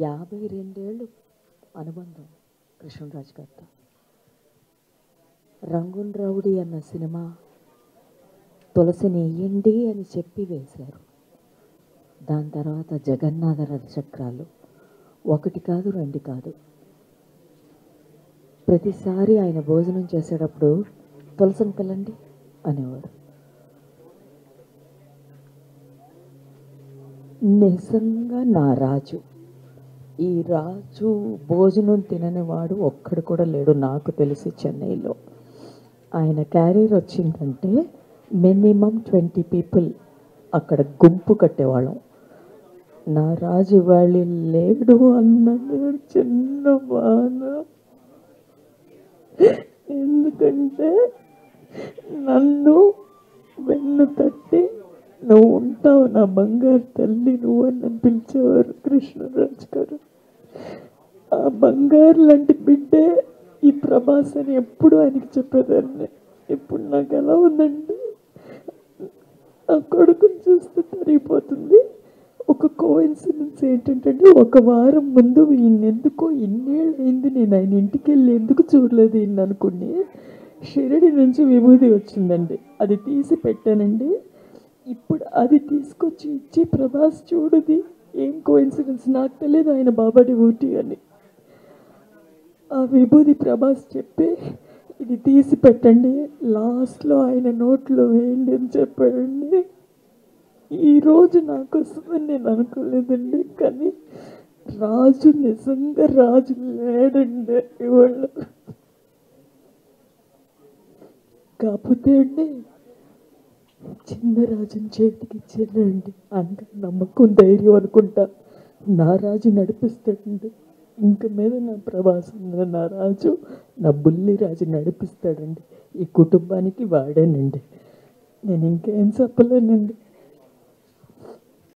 యాభై రెండేళ్ళు అనుబంధం కృష్ణరాజు గారితో రంగున్ రౌడీ అన్న సినిమా తులసిని ఇయ్యండి అని చెప్పి వేశారు దాని తర్వాత జగన్నాథ రథచక్రాలు ఒకటి కాదు రెండు కాదు ప్రతిసారి ఆయన భోజనం చేసేటప్పుడు తులసిని పిల్లండి అనేవారు నిజంగా నా రాజు ఈ రాజు భోజనం తినని వాడు ఒక్కడు కూడా లేడు నాకు తెలిసి చెన్నైలో ఆయన క్యారియర్ వచ్చిందంటే మినిమం ట్వంటీ పీపుల్ అక్కడ గుంపు కట్టేవాళ్ళం నా రాజు ఇవాళ లేడు అన్నది చిన్న బాధ ఎందుకంటే నన్ను వెన్ను తట్టి నువ్వు ఉంటావు నా బంగారు తల్లి నువ్వు అని నన్ను పిలిచేవారు కృష్ణరాజు గారు ఆ బంగారు లాంటి బిడ్డే ఈ ప్రభాస్ అని ఎప్పుడు ఆయనకి చెప్పేదాన్ని ఇప్పుడు నాకు ఎలా ఉందండి ఆ కొడుకుని చూస్తే తరిగిపోతుంది ఒక కోఇన్సిడెన్స్ ఏంటంటే ఒక వారం ముందు ఈయన ఎందుకో ఇన్నేళ్ళు అయింది నేను ఆయన ఇంటికి వెళ్ళి ఎందుకు చూడలేదు ఈయన అనుకుని షిరడి నుంచి విభూది వచ్చిందండి అది తీసి పెట్టానండి ఇప్పుడు అది తీసుకొచ్చి ఇచ్చి ప్రభాస్ చూడది ఏం కోఇన్సిడెన్స్ నాకు తెలియదు ఆయన బాబాడి ఊటి అని ఆ విభూది ప్రభాస్ చెప్పి ఇది తీసి పెట్టండి లాస్ట్లో ఆయన నోట్లో వేయండి అని చెప్పాడండి ఈ రోజు నాకు వస్తుందని నేను అనుకోలేదండి కానీ రాజు నిజంగా రాజు లేడండి ఇవాళ కాకపోతే అండి చిన్న రాజుని చేతికి ఇచ్చానండి అంత నమ్మకం ధైర్యం అనుకుంటా నా రాజు నడిపిస్తాడండి ఇంక మీద నా ప్రవాసం నా రాజు నా బుల్లి రాజు నడిపిస్తాడండి ఈ కుటుంబానికి వాడానండి నేను ఇంకేం చెప్పలేనండి